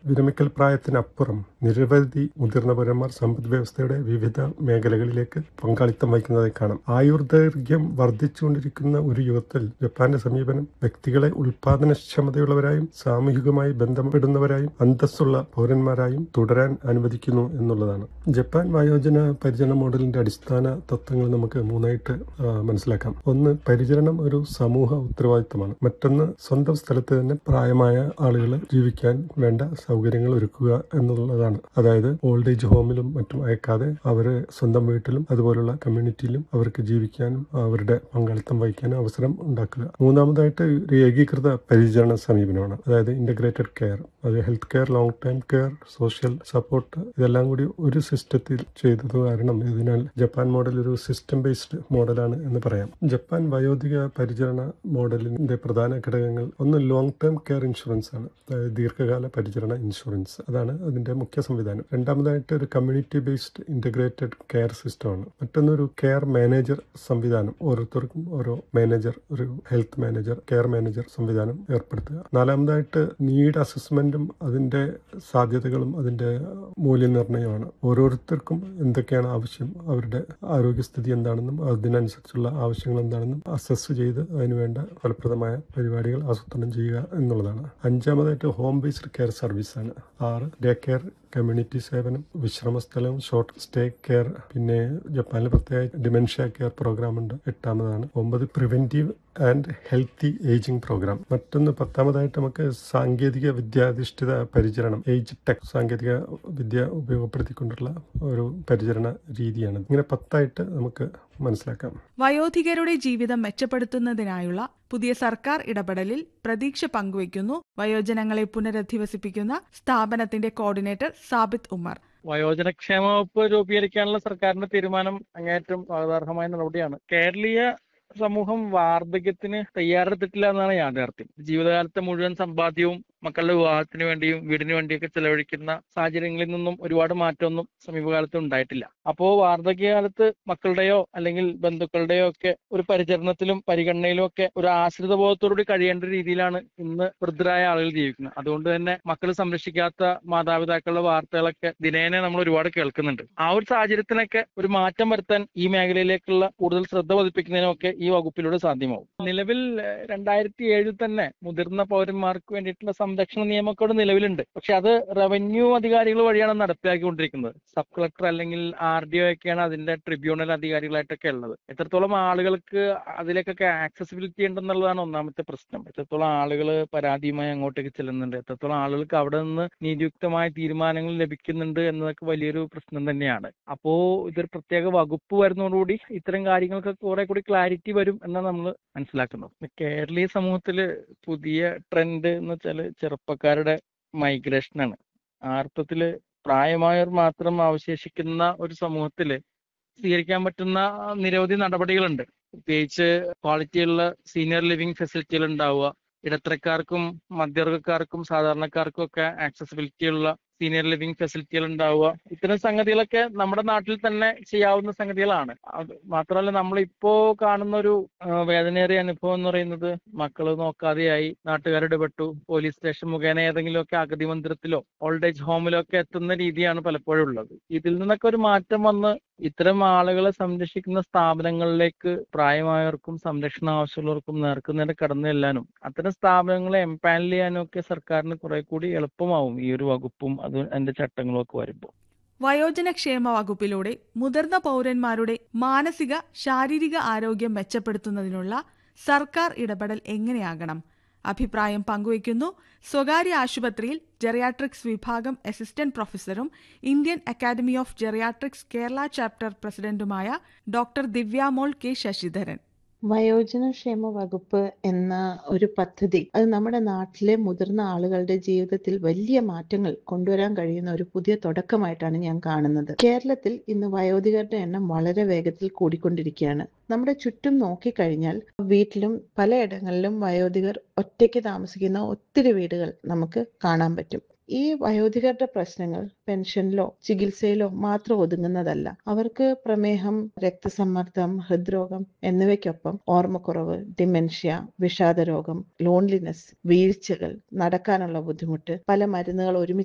വിരമിക്കൽ പ്രായത്തിനപ്പുറം നിരവധി മുതിർന്ന പൗരന്മാർ സമ്പദ് വ്യവസ്ഥയുടെ വിവിധ മേഖലകളിലേക്ക് പങ്കാളിത്തം വഹിക്കുന്നതായി കാണാം ആയുർദൈർഘ്യം വർദ്ധിച്ചുകൊണ്ടിരിക്കുന്ന ഒരു യുഗത്തിൽ ജപ്പാന്റെ സമീപനം വ്യക്തികളെ ഉൽപാദനക്ഷമതയുള്ളവരായും സാമൂഹികമായി ബന്ധപ്പെടുന്നവരായും അന്തസ്സുള്ള പൗരന്മാരായും തുടരാൻ അനുവദിക്കുന്നു എന്നുള്ളതാണ് ജപ്പാൻ വയോജന പരിചരണ മോഡലിന്റെ അടിസ്ഥാന തത്വങ്ങൾ നമുക്ക് മൂന്നായിട്ട് ആ, മനസ്സിലാക്കാം ഒന്ന് പരിചരണം ഒരു സമൂഹ ഉത്തരവാദിത്തമാണ് മറ്റൊന്ന് സ്വന്തം സ്ഥലത്ത് തന്നെ പ്രായമായ ആളുകൾ ജീവിക്കാൻ വേണ്ട സൗകര്യങ്ങൾ ഒരുക്കുക എന്നുള്ളതാണ് അതായത് ഓൾഡ് ഏജ് ഹോമിലും മറ്റും അയക്കാതെ അവര് സ്വന്തം വീട്ടിലും അതുപോലുള്ള കമ്മ്യൂണിറ്റിയിലും അവർക്ക് ജീവിക്കാനും അവരുടെ പങ്കാളിത്തം വഹിക്കാനും അവസരം ഉണ്ടാക്കുക മൂന്നാമതായിട്ട് ഒരു ഏകീകൃത പരിചരണ സമീപനമാണ് അതായത് ഇന്റഗ്രേറ്റഡ് കെയർ അത് health care long time care social support ഇതെല്ലാം കൂടി ഒരു സിസ്റ്റത്തിൽ ചെയ്തത് കാരണം ഇതിനാൽ ജപ്പാൻ മോഡൽ ഒരു സിസ്റ്റം ബേസ്ഡ് മോഡലാണ് എന്ന് പറയാം ജപ്പാൻ വയോധിക പരിചരണ മോഡലിന്റെ പ്രധാന ഘടകങ്ങൾ ഒന്ന് ലോങ് ടേം കെയർ ഇൻഷുറൻസ് ആണ് അതായത് ദീർഘകാല പരിചരണ ഇൻഷുറൻസ് അതാണ് അതിന്റെ മുഖ്യ സംവിധാനം രണ്ടാമതായിട്ട് ഒരു കമ്മ്യൂണിറ്റി ബേസ്ഡ് ഇന്റഗ്രേറ്റഡ് കെയർ സിസ്റ്റമാണ് മറ്റൊന്നൊരു കെയർ മാനേജർ സംവിധാനം ഓരോരുത്തർക്കും ഓരോ മാനേജർ ഒരു ഹെൽത്ത് മാനേജർ കെയർ മാനേജർ സംവിധാനം ഏർപ്പെടുത്തുക നാലാമതായിട്ട് നീഡ് അസസ്മെന്റും അതിന്റെ സാധ്യതകളും അതിന്റെ മൂല്യനിർണ്ണയമാണ് ഓരോരുത്തർക്കും എന്തൊക്കെയാണ് ആവശ്യം അവരുടെ ആരോഗ്യസ്ഥിതി എന്താണെന്നും അതിനനുസരിച്ചുള്ള ആവശ്യങ്ങൾ എന്താണെന്നും അസസ് ചെയ്ത് അതിനുവേണ്ട ഫലപ്രദമായ പരിപാടികൾ ആസൂത്രണം ചെയ്യുക എന്നുള്ളതാണ് അഞ്ചാമതായിട്ട് ഹോം ബേസ്ഡ് കെയർ സർവീസ് ആണ് ആറ് ഡേ കെയർ കമ്മ്യൂണിറ്റി സേവനം വിശ്രമസ്ഥലം ഷോർട്ട് സ്റ്റേ കെയർ പിന്നെ ജപ്പാനിൽ പ്രത്യേക ഡിമെൻഷ്യ കെയർ പ്രോഗ്രാം ഉണ്ട് എട്ടാമതാണ് ഒമ്പത് preventive and healthy ageing programme മറ്റൊന്ന് പത്താമതായിട്ട് നമുക്ക് സാങ്കേതിക വിദ്യാധിഷ്ഠിത പരിചരണം ഏജ് ടെക് സാങ്കേതിക വിദ്യ ഉപയോഗപ്പെടുത്തിക്കൊണ്ടുള്ള ഒരു പരിചരണ രീതിയാണ് ഇങ്ങനെ പത്തായിട്ട് നമുക്ക് മനസ്സിലാക്കാം വയോധികരുടെ ജീവിതം മെച്ചപ്പെടുത്തുന്നതിനായുള്ള പുതിയ സർക്കാർ ഇടപെടലിൽ പ്രതീക്ഷ പങ്കുവയ്ക്കുന്നു വയോജനങ്ങളെ പുനരധിവസിപ്പിക്കുന്ന സ്ഥാപനത്തിന്റെ കോർഡിനേറ്റർ സാബിത് ഉമർ വയോജനക്ഷേമ വകുപ്പ് രൂപീകരിക്കാനുള്ള സർക്കാരിന്റെ തീരുമാനം അങ്ങേയറ്റം സ്വാഗതാർഹമായ നടപടിയാണ് കേരളീയ സമൂഹം വാർദ്ധക്യത്തിന് തയ്യാറെടുത്തിട്ടില്ല എന്നാണ് യാഥാർത്ഥ്യം ജീവിതകാലത്തെ മുഴുവൻ സമ്പാദ്യവും മക്കളുടെ വിവാഹത്തിന് വേണ്ടിയും വീടിന് വേണ്ടിയൊക്കെ ചെലവഴിക്കുന്ന സാഹചര്യങ്ങളിൽ നിന്നും ഒരുപാട് മാറ്റമൊന്നും സമീപകാലത്ത് ഉണ്ടായിട്ടില്ല അപ്പോ വാർദ്ധക്യകാലത്ത് മക്കളുടെയോ അല്ലെങ്കിൽ ബന്ധുക്കളുടെയോ ഒക്കെ ഒരു പരിചരണത്തിലും പരിഗണനയിലും ഒക്കെ ഒരു ആശ്രിത ബോധത്തോടുകൂടി കഴിയേണ്ട രീതിയിലാണ് ഇന്ന് വൃദ്ധരായ ആളുകൾ ജീവിക്കുന്നത് അതുകൊണ്ട് തന്നെ മക്കൾ സംരക്ഷിക്കാത്ത മാതാപിതാക്കളുടെ വാർത്തകളൊക്കെ ദിനേന നമ്മൾ ഒരുപാട് കേൾക്കുന്നുണ്ട് ആ ഒരു സാഹചര്യത്തിനൊക്കെ ഒരു മാറ്റം വരുത്താൻ ഈ മേഖലയിലേക്കുള്ള കൂടുതൽ ശ്രദ്ധ പതിപ്പിക്കുന്നതിനൊക്കെ ഈ വകുപ്പിലൂടെ സാധ്യമാവും നിലവിൽ ഏഹ്, രണ്ടായിരത്തി ഏഴിൽ തന്നെ മുതിർന്ന പൗരന്മാർക്ക് വേണ്ടിയിട്ടുള്ള സംരക്ഷണ നിയമമൊക്കെ ഇവിടെ നിലവിലുണ്ട് പക്ഷെ അത് റവന്യൂ അധികാരികൾ വഴിയാണ് നടപ്പിലാക്കിക്കൊണ്ടിരിക്കുന്നത് സബ് കളക്ടർ അല്ലെങ്കിൽ ആർ ഡി ഒ ഒക്കെയാണ് അതിന്റെ ട്രിബ്യൂണൽ അധികാരികളായിട്ടൊക്കെ ഉള്ളത് എത്രത്തോളം ആളുകൾക്ക് അതിലേക്കൊക്കെ ആക്സസിബിലിറ്റി ഉണ്ടെന്നുള്ളതാണ് ഒന്നാമത്തെ പ്രശ്നം എത്രത്തോളം ആളുകൾ പരാതിയുമായി അങ്ങോട്ടേക്ക് ചെല്ലുന്നുണ്ട് എത്രത്തോളം ആളുകൾക്ക് അവിടെ നിന്ന് നീതിയുക്തമായ തീരുമാനങ്ങൾ ലഭിക്കുന്നുണ്ട് എന്നതൊക്കെ വലിയൊരു പ്രശ്നം തന്നെയാണ് അപ്പോ ഇതൊരു പ്രത്യേക വകുപ്പ് വരുന്നതോടുകൂടി ഇത്തരം കാര്യങ്ങൾക്ക് കുറെ കൂടി ക്ലാരിറ്റി വരും എന്നാണ് നമ്മൾ മനസ്സിലാക്കുന്നത് കേരളീയ സമൂഹത്തില് പുതിയ ട്രെൻഡ് എന്ന് വെച്ചാൽ ചെറുപ്പക്കാരുടെ മൈഗ്രേഷൻ ആണ് ആ അർത്ഥത്തില് പ്രായമായവർ മാത്രം അവശേഷിക്കുന്ന ഒരു സമൂഹത്തില് സ്വീകരിക്കാൻ പറ്റുന്ന നിരവധി നടപടികളുണ്ട് പ്രത്യേകിച്ച് ക്വാളിറ്റിയുള്ള സീനിയർ ലിവിംഗ് ഫെസിലിറ്റികൾ ഉണ്ടാവുക ഇടത്തരക്കാർക്കും മധ്യവർഗക്കാർക്കും സാധാരണക്കാർക്കും ഒക്കെ ആക്സസിബിലിറ്റി ഉള്ള സീനിയർ ലിവിംഗ് ഫെസിലിറ്റികൾ ഉണ്ടാവുക ഇത്തരം സംഗതികളൊക്കെ നമ്മുടെ നാട്ടിൽ തന്നെ ചെയ്യാവുന്ന സംഗതികളാണ് അത് മാത്രമല്ല നമ്മൾ ഇപ്പോ കാണുന്ന ഒരു ആ, വേദനയേറിയ അനുഭവം എന്ന് പറയുന്നത് മക്കള് നോക്കാതെയായി നാട്ടുകാർ ഇടപെട്ടു പോലീസ് സ്റ്റേഷൻ മുഖേന ഏതെങ്കിലുമൊക്കെ അഗതി മന്ദിരത്തിലോ ഓൾഡ് ഏജ് ഹോമിലോ ഒക്കെ എത്തുന്ന രീതിയാണ് പലപ്പോഴും ഉള്ളത് ഇതിൽ നിന്നൊക്കെ ഒരു മാറ്റം വന്ന് ഇത്തരം ആളുകളെ സംരക്ഷിക്കുന്ന സ്ഥാപനങ്ങളിലേക്ക് പ്രായമായവർക്കും സംരക്ഷണം ആവശ്യമുള്ളവർക്കും നേർക്ക് നേരെ കടന്നു ചെല്ലാനും അത്തരം സ്ഥാപനങ്ങളെ എംപാനൽ ചെയ്യാനും ഒക്കെ സർക്കാരിന് കുറെ കൂടി എളുപ്പമാവും ഈ ഒരു വകുപ്പും അത് അതിന്റെ ചട്ടങ്ങളും ഒക്കെ വരുമ്പോൾ വയോജനക്ഷേമ വകുപ്പിലൂടെ മുതിർന്ന പൗരന്മാരുടെ മാനസിക ശാരീരിക ആരോഗ്യം മെച്ചപ്പെടുത്തുന്നതിനുള്ള സർക്കാർ ഇടപെടൽ എങ്ങനെയാകണം അഭിപ്രായം പങ്കുവയ്ക്കുന്നു സ്വകാര്യ ആശുപത്രിയിൽ ജെറിയാട്രിക്സ് വിഭാഗം അസിസ്റ്റന്റ് പ്രൊഫസറും Indian academy of geriatrics Kerala chapter പ്രസിഡന്റുമായ ഡോക്ടർ ദിവ്യാമോൾ കെ ശശിധരൻ വയോജനക്ഷേമ വകുപ്പ് എന്ന ഒരു പദ്ധതി അത് നമ്മുടെ നാട്ടിലെ മുതിർന്ന ആളുകളുടെ ജീവിതത്തിൽ വലിയ മാറ്റങ്ങൾ കൊണ്ടുവരാൻ കഴിയുന്ന ഒരു പുതിയ തുടക്കമായിട്ടാണ് ഞാൻ കാണുന്നത് കേരളത്തിൽ ഇന്ന് വയോധികരുടെ എണ്ണം വളരെ വേഗത്തിൽ കൂടിക്കൊണ്ടിരിക്കുകയാണ് നമ്മുടെ ചുറ്റും നോക്കിക്കഴിഞ്ഞാൽ വീട്ടിലും പലയിടങ്ങളിലും വയോധികർ ഒറ്റയ്ക്ക് താമസിക്കുന്ന ഒത്തിരി വീടുകൾ നമുക്ക് കാണാൻ പറ്റും ഈ വയോധികരുടെ പ്രശ്നങ്ങൾ പെൻഷനിലോ ചികിത്സയിലോ മാത്രം ഒതുങ്ങുന്നതല്ല അവർക്ക് പ്രമേഹം രക്തസമ്മർദ്ദം ഹൃദ്രോഗം എന്നിവയ്ക്കൊപ്പം ഓർമ്മക്കുറവ് ഡിമെൻഷ്യ വിഷാദരോഗം ലോൺലിനെസ് വീഴ്ചകൾ നടക്കാനുള്ള ബുദ്ധിമുട്ട് പല മരുന്നുകൾ ഒരുമിച്ച്